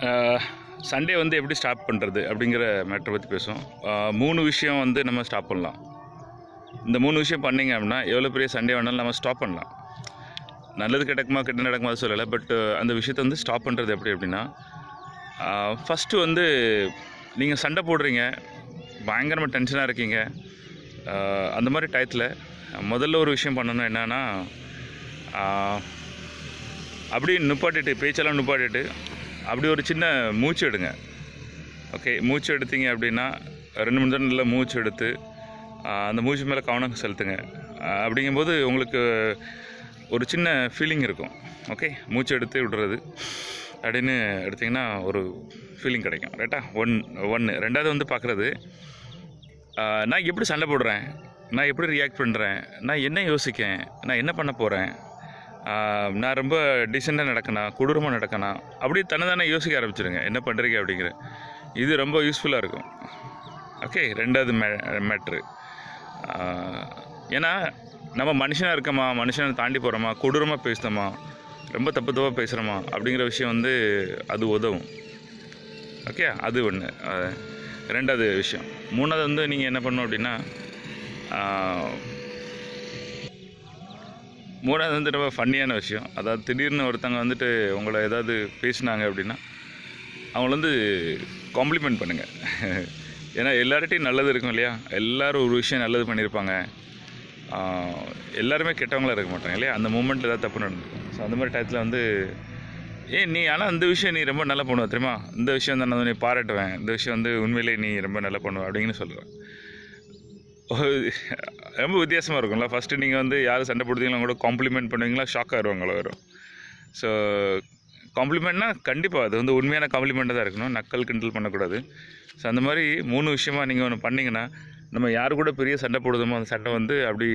Sunday வந்து எப்படி stop பண்ணுறது அப்படிங்கிற மேட்டரை பற்றி பேசுவோம் ஆஹ் மூணு விஷயம் வந்து நம்ம ஸ்டாப் பண்ணலாம் இந்த மூணு விஷயம் பண்ணீங்க அப்படின்னா எவ்வளோ பெரிய சண்டே வேணாலும் நம்ம ஸ்டாப் பண்ணலாம் நல்லது கிடக்குமா கெட்ட நடக்குமா அது சொல்லலை பட் அந்த விஷயத்தை வந்து ஸ்டாப் பண்ணுறது எப்படி அப்படின்னா ஃபஸ்ட்டு வந்து நீங்கள் சண்டை போடுறீங்க பயங்கரமாக டென்ஷனாக இருக்கீங்க ஆஹ் அந்த மாதிரி டயத்தில் முதல்ல ஒரு விஷயம் பண்ணணும் என்னென்னா அப்படியே நிப்பாட்டிட்டு பேச்செல்லாம் நிப்பாட்டிட்டு அப்படி ஒரு சின்ன மூச்சு எடுங்க ஓகே மூச்சு எடுத்தீங்க அப்படின்னா ரெண்டு மூணு தடவை நல்லா மூச்சு எடுத்து ஆஹ் அந்த மூச்சு மேலே கவனம் செலுத்துங்க ஆஹ் அப்படிங்கும்போது உங்களுக்கு ஒரு சின்ன ஃபீலிங் இருக்கும் ஓகே மூச்சு எடுத்து விடுறது அப்படின்னு எடுத்திங்கன்னா ஒரு ஃபீலிங் கிடைக்கும் ரைட்டா ஒன் ஒன்று ரெண்டாவது வந்து பார்க்குறது நான் எப்படி சண்டை போடுறேன் நான் எப்படி ரியாக்ட் பண்ணுறேன் நான் என்ன யோசிக்கேன் நான் என்ன பண்ண போகிறேன் நான் ரொம்ப டீசெண்டாக நடக்கணும் கொடூரமாக நடக்கணும் அப்படியே தன்னை தானே யோசிக்க ஆரம்பிச்சிருங்க என்ன பண்ணுறீங்க அப்படிங்கிற இது ரொம்ப யூஸ்ஃபுல்லாக இருக்கும் ஓகே ரெண்டாவது மே மேட்ரு ஏன்னா நம்ம மனுஷனாக இருக்கோமா மனுஷனை தாண்டி போகிறோமா கொடூரமாக பேசுகிறோமா ரொம்ப தப்பு தப்பாக பேசுகிறோமா அப்படிங்கிற விஷயம் வந்து அது உதவும் ஓகே அது ஒன்று ரெண்டாவது விஷயம் மூணாவது வந்து நீங்கள் என்ன பண்ணணும் அப்படின்னா ஆஹ், மூணாவது வந்து ரொம்ப ஃபன்னியான விஷயம் அதாவது திடீர்னு ஒருத்தங்க வந்துட்டு உங்களை ஏதாவது பேசினாங்க அப்படின்னா அவங்கள வந்து காம்ப்ளிமெண்ட் பண்ணுங்கள் ஏன்னா எல்லார்ட்டையும் நல்லது இருக்கும் இல்லையா எல்லாரும் ஒரு விஷயம் நல்லது பண்ணியிருப்பாங்க ஆஹ், எல்லாருமே கெட்டவங்களா இருக்க மாட்டாங்க இல்லையா அந்த மூமெண்ட்டில் ஏதாவது தப்பு நடந்திருக்கும் ஸோ அந்த மாதிரி டயத்தில் வந்து ஏய் நீ ஆனால் இந்த விஷயம் நீ ரொம்ப நல்லா பண்ணுவ தெரியுமா இந்த விஷயம் தான் நான் வந்து நீ பாராட்டுவேன் இந்த விஷயம் வந்து உண்மையிலேயே நீ ரொம்ப நல்லா பண்ணுவ அப்படின்னு சொல்லுவேன் ரொம்ப வித்தியாசமாக இருக்கும்ல ஃபஸ்ட்டு நீங்கள் வந்து யார் சண்டை போடுறீங்களோ கூட காம்ப்ளிமெண்ட் பண்ணுவீங்களா ஷாக் ஆயிடுவாங்களோ வரும் ஸோ காம்ப்ளிமெண்ட்னா கண்டிப்பாக அது வந்து உண்மையான காம்ப்ளிமெண்ட்டாக தான் இருக்கணும் நக்கல் கிண்டல் பண்ணக்கூடாது ஸோ அந்த மாதிரி மூணு விஷயமா நீங்கள் ஒன்று பண்ணிங்கன்னா நம்ம யார் கூட பெரிய சண்டை போடுதோமோ அந்த சண்டை வந்து அப்படி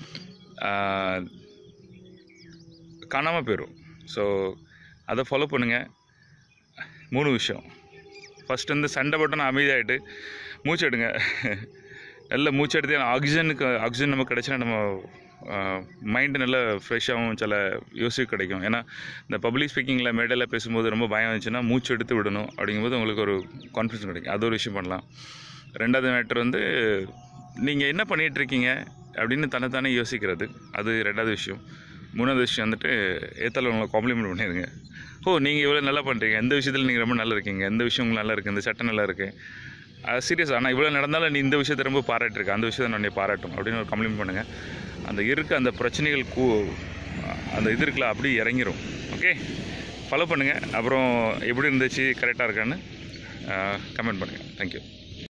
காணாமல் போயிடும் ஸோ அதை ஃபாலோ பண்ணுங்கள் மூணு விஷயம் ஃபஸ்ட்டு வந்து சண்டை போட்டோன்னா அமைதியாகிட்டு மூச்சு எடுங்க நல்ல மூச்சு எடுத்து ஆக்சிஜனுக்கு ஆக்சிஜன் நமக்கு கிடைச்சினா நம்ம மைண்டு நல்லா ஃப்ரெஷ்ஷாகவும் சில யோசிக்க கிடைக்கும் ஏன்னா இந்த பப்ளிக் ஸ்பீக்கிங்கில் மேடையில் பேசும்போது ரொம்ப பயம் இருந்துச்சுன்னா மூச்சு எடுத்து விடணும் அப்படிங்கும்போது உங்களுக்கு ஒரு கான்ஃபிடன்ஸ் கிடைக்கும் அது ஒரு விஷயம் பண்ணலாம் ரெண்டாவது மேட்டர் வந்து நீங்கள் என்ன பண்ணிகிட்டு இருக்கீங்க அப்படின்னு தன்னைத்தானே யோசிக்கிறது அது ரெண்டாவது விஷயம் மூணாவது விஷயம் வந்துட்டு ஏத்தால உங்களை காம்ப்ளிமெண்ட் பண்ணிடுங்க ஓ நீங்கள் இவ்வளோ நல்லா பண்ணுறீங்க எந்த விஷயத்தில் நீங்கள் ரொம்ப நல்லா இருக்கீங்க எந்த விஷயம் உங்களுக்கு நல்லா இருக்குது இந்த சட்டம் நல்லா இருக்குது அது சீரியஸ் ஆனால் இவ்வளோ நடந்தாலும் நீ இந்த விஷயத்தை ரொம்ப பாராட்டிருக்க அந்த விஷயத்தை நான் நீ பாராட்டும் அப்படின்னு ஒரு கம்ப்ளைண்ட் பண்ணுங்கள் அந்த இருக்க அந்த பிரச்சனைகள் கூ அந்த இது இருக்குல்ல அப்படியே இறங்கிரும் ஓகே ஃபாலோ பண்ணுங்கள் அப்புறம் எப்படி இருந்துச்சு கரெக்டாக இருக்கான்னு கமெண்ட் பண்ணுங்கள் தேங்க்யூ